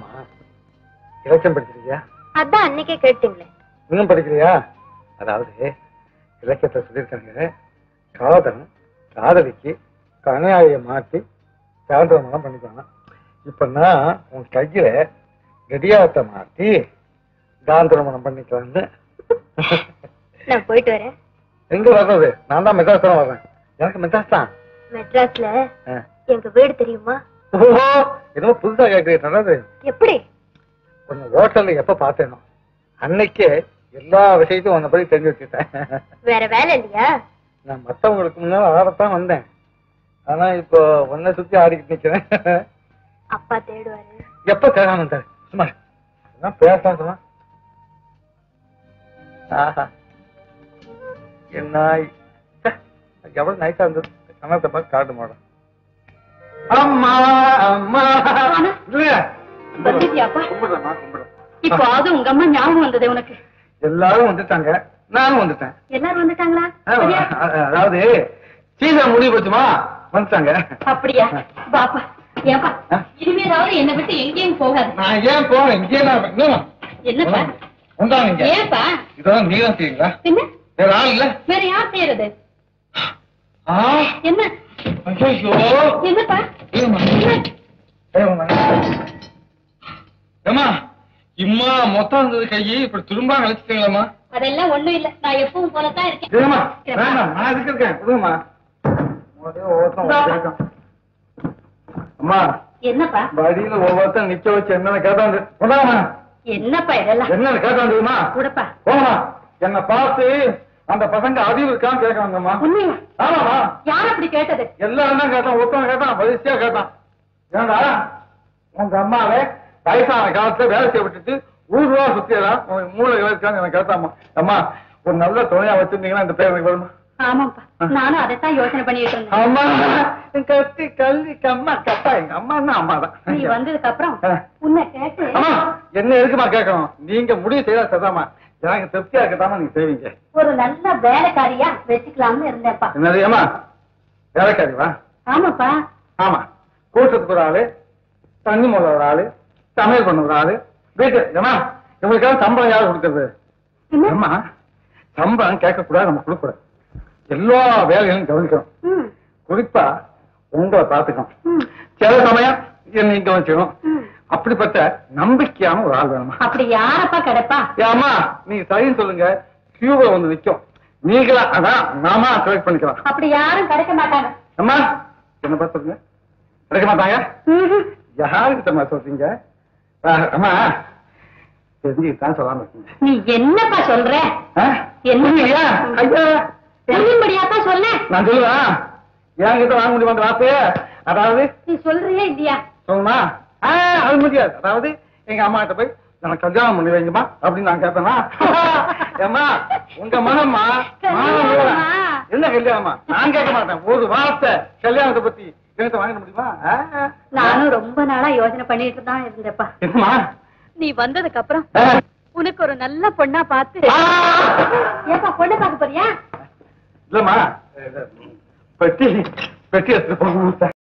இலக்கியம் படிச்சிருக்கியா அதான் அன்னைக்கே கேட்டீங்களே இன்னும் படிக்கிறியா அதாவது இலக்கியத்தை சொல்லியிருக்காங்க காதல் காதலிக்கு கணையாழிய மாற்றி சான்றமனம் பண்ணிக்கலாம் இப்ப நான் உன் கையில கடியாரத்தை மாத்தி காந்திரமணம் பண்ணிக்கலாம்னு நான் போயிட்டு வரேன் எங்க வர்றது நான் தான் மெட்ராஸ் தான் வர்றேன் எனக்கு மெட்ராஸ் தான் மெட்ராஸ்ல ஆ. எங்க வீடு தெரியுமா ஓஹோ ஏதோ புதுசா கேட்கிறீங்க நல்லது எப்படி கொஞ்சம் ஹோட்டல்ல எப்ப பார்த்தேனோ அன்னைக்கே எல்லா விஷயத்தையும் உன்னை பத்தி தெரிஞ்சு வச்சுட்டேன் வேற வேலை இல்லையா நான் மத்தவங்களுக்கு முன்னால ஆடத்தான் வந்தேன் ஆனா இப்போ உன்னை சுத்தி ஆடிக்கிட்டு நிக்கிறேன் அப்பா தேடுவாரு எப்ப கேட்காம இருந்தாரு சும்மா இரு. அதான் பேசலாம் சொன்னா ஆஹா என்ன ச்சே, எவ்வளவு நைஸா இருந்தது கணத்தை பார்த்து காட்டு மாடம் அம்மா அம்மா இல்ல வந்துட்டியாப்பா? கும்பிடுறேம்மா கும்பிடுறேன் இப்போ அது உங்க அம்மா ஞாபகம் வந்தது உனக்கு எல்லாரும் வந்துட்டாங்க நானும் வந்துட்டேன் எல்லாரும் வந்துட்டாங்களா ஆ, அ- அதாவது சீசன் முடிவு போச்சுமா வந்துட்டாங்க அப்படியா பாப்பா ஏப்பா ஆ? இனிமேலாவது என்னை விட்டு எங்கேயும் போகாது நான் ஏன் போறேன் இங்கே நான் இன்னும் என்னப்பா வந்தாங்க ஏப்பா இதெல்லாம் நீதான் செய்யுங்களா பின்ன வேற ஆள் இல்ல வேற யார் செய்யறது ஆ என்ன ஐயோ என்னப்பா ஏம்மா ஏம்மா ஏம்மா இம்மா மொத்தம் இருந்தது கையை இப்படி திரும்ப அழைச்சிட்டீங்களா அதெல்லாம் ஒண்ணும் இல்ல நான் எப்பவும் போலத்தான் இருக்கேன் ஏமா வேண்டாம் நான் இதுக்கு இருக்கேன் கொடுங்கம்மா முதல்ல ஒவ்வொருத்தன் ஒரு கேட்கும். அம்மா என்னப்பா வழியில ஒவ்வொருத்தன் நிக்க வச்சு என்னன்னு கேட்டாண்டு கொண்டாமா என்னப்பா இதெல்லாம் என்னன்னு கேட்டாண்டுமா கூடப்பா போமா என்ன பார்த்து அந்த பசங்க அறிவு இருக்கான்னு கேட்கறாங்கம்மா உண்மையா ஆமாமா யார் அப்படி கேட்டது எல்லாரும் தான் கேட்டான் ஒருத்தன் கேட்டான் வரிசையா கேட்டான் ஏண்டா உங்க அம்மாவை வயசான காலத்துல வேலை செய்ய விட்டுட்டு ஊர் ரூபா சுத்தியதான் உன் மூளை இருக்கான்னு எனக்கு கேட்டாமா அம்மா ஒரு நல்ல துணையா வச்சிருந்தீங்கன்னா இந்த பேர் எனக்கு வருமா ஆமாப்பா நானும் அதைத்தான் யோசனை பண்ணிட்டு இருந்தேன் அம்மா கத்தி கல்வி கம்மா கப்பா எங்க அம்மா தான் அம்மா நீ தான் வந்ததுக்கு அப்புறம் ஆ. உன்னை கேட்டு அம்மா என்ன எதுக்குமா கேட்கணும் நீங்க முடிவு செய்தா சதாமா எனக்கு திருப்தியா இருக்கதாமா நீங்க செய்வீங்க ஒரு நல்ல வேலைக்காரியா வச்சுக்கலாம்னு இருந்தேன்ப்பா என்னது ஏமா வேலைக்காரி வா ஆமாப்பா ஆமா கூட்டத்துக்கு ஒரு ஆளு தண்ணி மூல ஒரு ஆளு சமையல் பண்ண ஒரு ஆளு வீட்டு ஏமா இவங்களுக்காக சம்பளம் யார் கொடுக்கறது என்ன? ஏமா சம்பளம் கேட்க கூடாது நம்ம கொடுக்க கூடாது எல்லா வேலைகளும் கவனிக்கணும் ம், குறிப்பா உங்களை பாத்துக்கணும் ம், சில சமயம் என்னை கவனிக்கணும் ம். அப்படிப்பட்ட நம்பிக்கையான ஒரு ஆள் வேணுமா அப்படி யாரப்பா கிடைப்பா ஏம்மா நீங்க சரின்னு சொல்லுங்க கியூப வந்து நிக்கும் நீங்களா அதான் நாம செலக்ட் பண்ணிக்கலாம் அப்படி யாரும் கிடைக்க மாட்டாங்க அம்மா என்ன பார்த்து சொல்லுங்க கிடைக்க மாட்டாங்க ம்ஹும். யாருக்கிட்டமா சொல்றீங்க ஆ, அம்மா தெரிஞ்சுக்கிட்டான் சொல்லாம இருக்கீங்க நீ என்னப்பா சொல்ற ஆ? என்ன? புரியலையா? ஐயா சொல்லும்படியாப்பா சொல்ல நான் சொல்லுவேன் என்கிட்ட வாங்க முடியுமா அந்த வார்த்தைய அதாவது நீ சொல்றியா இல்லையா சொல்லுமா ஆ, அது முடியாது அதாவது எங்க அம்மா கிட்ட போய் எனக்கு கல்யாணம் பண்ணி வைங்கம்மா அப்படின்னு நான் கேட்பேனா ஏம்மா உங்க மனம்மா மானம் இல்ல. கல்யாணமா? என்ன கல்யாணமா நான் கேட்க மாட்டேன் ஒரு வார்த்தை கல்யாணத்தை பத்தி எனக்கு வாங்கிட முடியுமா ஆ? நானும் ரொம்ப நாளா யோசனை பண்ணிட்டு தான் இருந்தேப்பா என்னம்மா நீ வந்ததுக்கு அப்புறம் ஆ? உனக்கு ஒரு நல்ல பொண்ணா பார்த்து ஆ! ஏப்பா பொண்ணு பார்க்க போறியா இல்லம்மா பெட்டி பெட்டி எடுத்துட்டு போகணும்